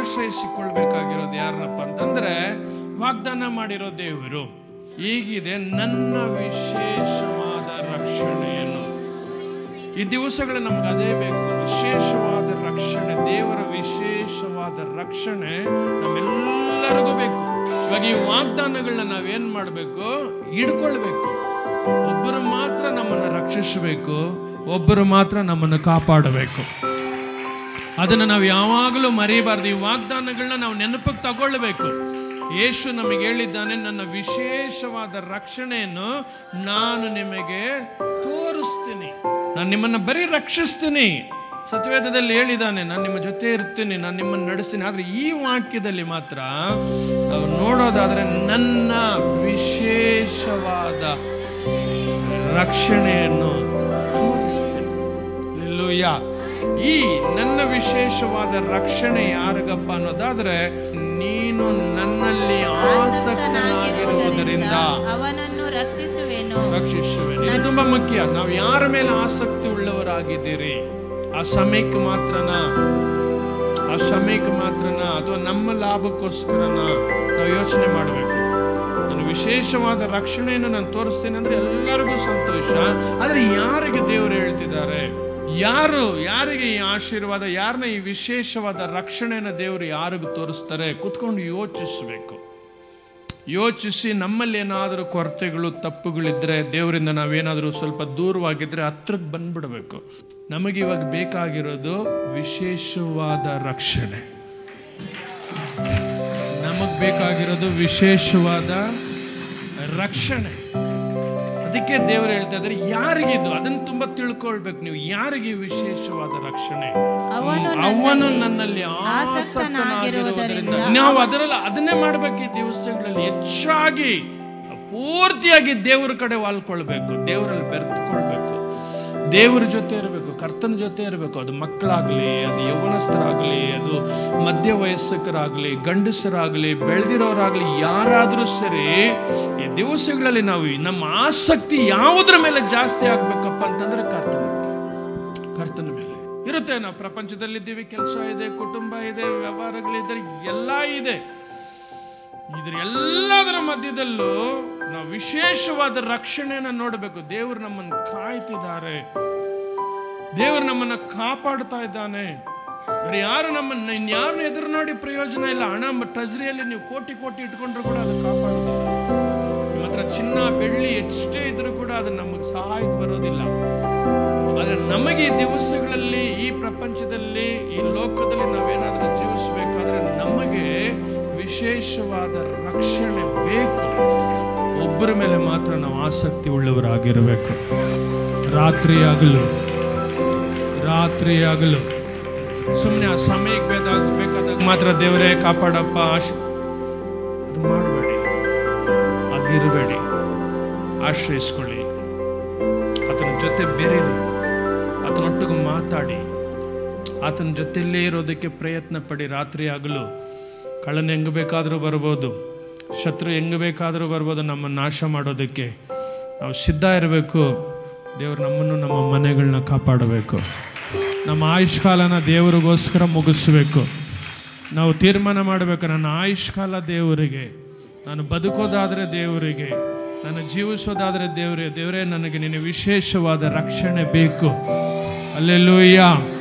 ಆಶ್ರಯಿಸಿಕೊಳ್ಬೇಕಾಗಿರೋದು ಯಾರನ್ನಪ್ಪ ಅಂತಂದ್ರೆ ವಾಗ್ದಾನ ಮಾಡಿರೋ ದೇವರು ಹೀಗಿದೆ ನನ್ನ ವಿಶೇಷವಾದ ರಕ್ಷಣೆಯನ್ನು ಈ ದಿವಸಗಳು ನಮ್ಗೆ ಅದೇ ಬೇಕು ವಿಶೇಷವಾದ ರಕ್ಷಣೆ ದೇವರ ವಿಶೇಷವಾದ ರಕ್ಷಣೆ ನಮ್ಮೆಲ್ಲರಿಗೂ ಬೇಕು ಇವಾಗ ಈ ವಾಗ್ದಾನಗಳನ್ನ ನಾವೇನ್ ಮಾಡಬೇಕು ಹಿಡ್ಕೊಳ್ಬೇಕು ಒಬ್ಬರು ಮಾತ್ರ ನಮ್ಮನ್ನು ರಕ್ಷಿಸಬೇಕು ಒಬ್ಬರು ಮಾತ್ರ ನಮ್ಮನ್ನು ಕಾಪಾಡಬೇಕು ಅದನ್ನು ನಾವು ಯಾವಾಗಲೂ ಮರೀಬಾರ್ದು ಈ ವಾಗ್ದಾನಗಳನ್ನ ನಾವು ನೆನಪಿಗೆ ತಗೊಳ್ಬೇಕು ಯೇಸು ನಮಗೆ ಹೇಳಿದ್ದಾನೆ ನನ್ನ ವಿಶೇಷವಾದ ರಕ್ಷಣೆಯನ್ನು ನಾನು ನಿಮಗೆ ತೋರಿಸ್ತೀನಿ ನಾನು ನಿಮ್ಮನ್ನು ಬರೀ ರಕ್ಷಿಸ್ತೀನಿ ಸತ್ಯವೇದದಲ್ಲಿ ಹೇಳಿದ್ದಾನೆ ನಾನು ನಿಮ್ಮ ಜೊತೆ ಇರ್ತೀನಿ ನಾನು ನಿಮ್ಮನ್ನು ನಡೆಸ್ತೀನಿ ಆದರೆ ಈ ವಾಕ್ಯದಲ್ಲಿ ಮಾತ್ರ ನಾವು ನೋಡೋದಾದ್ರೆ ನನ್ನ ವಿಶೇಷವಾದ ರಕ್ಷಣೆಯನ್ನು ತೋರಿಸ್ತೀನಿ Hallelujah. ಈ ನನ್ನ ವಿಶೇಷವಾದ ರಕ್ಷಣೆ ಯಾರಿಗಪ್ಪ ಅನ್ನೋದಾದ್ರೆ ನೀನು ನನ್ನಲ್ಲಿ ಆಸಕ್ತನಾಗಿರುವುದರಿಂದ ಅವನನ್ನು ರಕ್ಷಿಸುವೆನು ರಕ್ಷಿಸುವೆ ಇದು ತುಂಬಾ ಮುಖ್ಯ ನಾವು ಯಾರ ಮೇಲೆ ಆಸಕ್ತಿ ಉಳ್ಳವರಾಗಿದ್ದೀರಿ ಆ ಸಮಯಕ್ಕೆ ಮಾತ್ರನಾ ಆ ಸಮಯಕ್ಕೆ ಮಾತ್ರನಾ ಅಥವಾ ನಮ್ಮ ಲಾಭಕ್ಕೋಸ್ಕರನ ನಾವು ಯೋಚನೆ ಮಾಡಬೇಕು ನಾನು ವಿಶೇಷವಾದ ರಕ್ಷಣೆಯನ್ನು ನಾನು ತೋರಿಸ್ತೇನೆ ಅಂದ್ರೆ ಎಲ್ಲರಿಗೂ ಸಂತೋಷ ಆದ್ರೆ ಯಾರಿಗೆ ದೇವರು ಹೇಳ್ತಿದ್ದಾರೆ ಯಾರು ಯಾರಿಗೆ ಈ ಆಶೀರ್ವಾದ ಯಾರನ್ನ ಈ ವಿಶೇಷವಾದ ರಕ್ಷಣೆಯನ್ನು ದೇವರು ಯಾರಿಗೂ ತೋರಿಸ್ತಾರೆ ಕುತ್ಕೊಂಡು ಯೋಚಿಸ್ಬೇಕು ಯೋಚಿಸಿ ನಮ್ಮಲ್ಲಿ ಏನಾದರೂ ಕೊರತೆಗಳು ತಪ್ಪುಗಳಿದ್ರೆ ದೇವರಿಂದ ನಾವೇನಾದರೂ ಸ್ವಲ್ಪ ದೂರವಾಗಿದ್ರೆ ಹತ್ರಕ್ಕೆ ಬಂದ್ಬಿಡಬೇಕು ನಮಗೆ ಇವಾಗ ಬೇಕಾಗಿರೋದು ವಿಶೇಷವಾದ ರಕ್ಷಣೆ ನಮಗ್ ಬೇಕಾಗಿರೋದು ವಿಶೇಷವಾದ ರಕ್ಷಣೆ ಅದಕ್ಕೆ ದೇವರು ಹೇಳ್ತಾ ಇದ್ದಾರೆ ಯಾರಿಗಿದು ಅದನ್ನ ತುಂಬಾ ತಿಳ್ಕೊಳ್ಬೇಕು ನೀವು ಯಾರಿಗೆ ಈ ವಿಶೇಷವಾದ ರಕ್ಷಣೆ ಅವನು ಅವನು ನನ್ನಲ್ಲಿ ನನ್ನಲ್ಲಿ ಆಸಕ್ತನಾಗಿರುವುದರಿಂದ ಆಸಕ್ತನಾಗಿರುವುದರಿಂದ ನಾವು ಅದರಲ್ಲ ಅದನ್ನೇ ಮಾಡ್ಬೇಕು ಈ ದಿವಸಗಳಲ್ಲಿ ಹೆಚ್ಚಾಗಿ ಪೂರ್ತಿಯಾಗಿ ದೇವರ ಕಡೆ ವಾಲ್ಕೊಳ್ಬೇಕು ದೇವರಲ್ಲಿ ಬೆರೆತ್ಕೊಳ್ಬೇಕು ದೇವರ ಜೊತೆ ಇರಬೇಕು ಕರ್ತನ ಜೊತೆ ಇರಬೇಕು ಅದು ಮಕ್ಕಳಾಗ್ಲಿ ಅದು ಯೌವನಸ್ಥರಾಗ್ಲಿ ಅದು ಮಧ್ಯ ವಯಸ್ಕರಾಗ್ಲಿ ಗಂಡಸರಾಗ್ಲಿ ಬೆಳೆದಿರೋರಾಗ್ಲಿ ಯಾರಾದರೂ ಸರಿ ಈ ದಿವಸಗಳಲ್ಲಿ ನಾವು ನಮ್ಮ ಆಸಕ್ತಿ ಯಾವುದ್ರ ಮೇಲೆ ಜಾಸ್ತಿ ಆಗ್ಬೇಕಪ್ಪ ಅಂತಂದ್ರೆ ಕರ್ತನ ಕರ್ತನ ಮೇಲೆ ಇರುತ್ತೆ ನಾವು ಪ್ರಪಂಚದಲ್ಲಿದ್ದೀವಿ ಕೆಲಸ ಇದೆ ಕುಟುಂಬ ಇದೆ ವ್ಯವಹಾರಗಳಿದೆ ಎಲ್ಲ ಇದೆ ಇದ್ರ ಎಲ್ಲದರ ಮಧ್ಯದಲ್ಲೂ ನಾವು ವಿಶೇಷವಾದ ರಕ್ಷಣೆಯನ್ನ ನೋಡಬೇಕು ದೇವರು ನಮ್ಮನ್ನು ಕಾಯ್ತಿದ್ದಾರೆ ದೇವರು ನಮ್ಮನ್ನ ಕಾಪಾಡ್ತಾ ಇದ್ದಾನೆ ಬರೀ ಯಾರು ನಮ್ಮನ್ನ ಇನ್ಯಾರನ್ನ ಎದುರು ನೋಡಿ ಪ್ರಯೋಜನ ಇಲ್ಲ ಹಣ ಟ್ರೆಜರಿಯಲ್ಲಿ ನೀವು ಕೋಟಿ ಕೋಟಿ ಇಟ್ಕೊಂಡ್ರು ಕೂಡ ಅದು ಕಾಪಾಡೋದಿಲ್ಲ ನಿಮ್ಮ ಹತ್ರ ಚಿನ್ನ ಬೆಳ್ಳಿ ಎಷ್ಟೇ ಇದ್ರೂ ಕೂಡ ಅದು ನಮಗೆ ಸಹಾಯಕ್ಕೆ ಬರೋದಿಲ್ಲ ಆದರೆ ನಮಗೆ ಈ ದಿವಸಗಳಲ್ಲಿ ಈ ಪ್ರಪಂಚದಲ್ಲಿ ಈ ಲೋಕದಲ್ಲಿ ನಾವೇನಾದರೂ ಜೀವಿಸಬೇಕಾದ್ರೆ ನಮಗೆ ವಿಶೇಷವಾದ ರಕ್ಷಣೆ ಬೇಕು ಒಬ್ಬರ ಮೇಲೆ ಮಾತ್ರ ನಾವು ಆಸಕ್ತಿ ಉಳ್ಳವರಾಗಿರಬೇಕು ರಾತ್ರಿಯಾಗಲು ರಾತ್ರಿಯಾಗಲು ಸುಮ್ಮನೆ ಆ ಸಮಯಕ್ಕೆ ಬೇಕಾದಾಗ ಬೇಕಾದಾಗ ಮಾತ್ರ ದೇವರೇ ಕಾಪಾಡಪ್ಪ ಆಶ ಅದು ಮಾಡಬೇಡಿ ಅದಿರಬೇಡಿ ಆಶ್ರಯಿಸ್ಕೊಳ್ಳಿ ಆತನ ಜೊತೆ ಬೆರೀರಿ ಆತನೊಟ್ಟಿಗೆ ಮಾತಾಡಿ ಆತನ ಜೊತೆಯಲ್ಲೇ ಇರೋದಕ್ಕೆ ಪ್ರಯತ್ನ ಪಡಿ ರಾತ್ರಿ ಆಗಲು ಕಳ್ಳನ ಹೆಂಗೆ ಬೇಕಾದರೂ ಬರ್ಬೋದು ಶತ್ರು ಹೆಂಗೆ ಬೇಕಾದರೂ ಬರ್ಬೋದು ನಮ್ಮನ್ನು ನಾಶ ಮಾಡೋದಕ್ಕೆ ನಾವು ಸಿದ್ಧ ಇರಬೇಕು ದೇವರು ನಮ್ಮನ್ನು ನಮ್ಮ ಮನೆಗಳನ್ನ ಕಾಪಾಡಬೇಕು ನಮ್ಮ ಆಯುಷ್ಕಾಲನ ದೇವರಿಗೋಸ್ಕರ ಮುಗಿಸ್ಬೇಕು ನಾವು ತೀರ್ಮಾನ ಮಾಡಬೇಕು ನನ್ನ ಆಯುಷ್ಕಾಲ ದೇವರಿಗೆ ನಾನು ಬದುಕೋದಾದರೆ ದೇವರಿಗೆ ನಾನು ಜೀವಿಸೋದಾದರೆ ದೇವರೇ ದೇವರೇ ನನಗೆ ನಿನ್ನ ವಿಶೇಷವಾದ ರಕ್ಷಣೆ ಬೇಕು ಅಲ್ಲೆಲ್ಲೂಯ್ಯ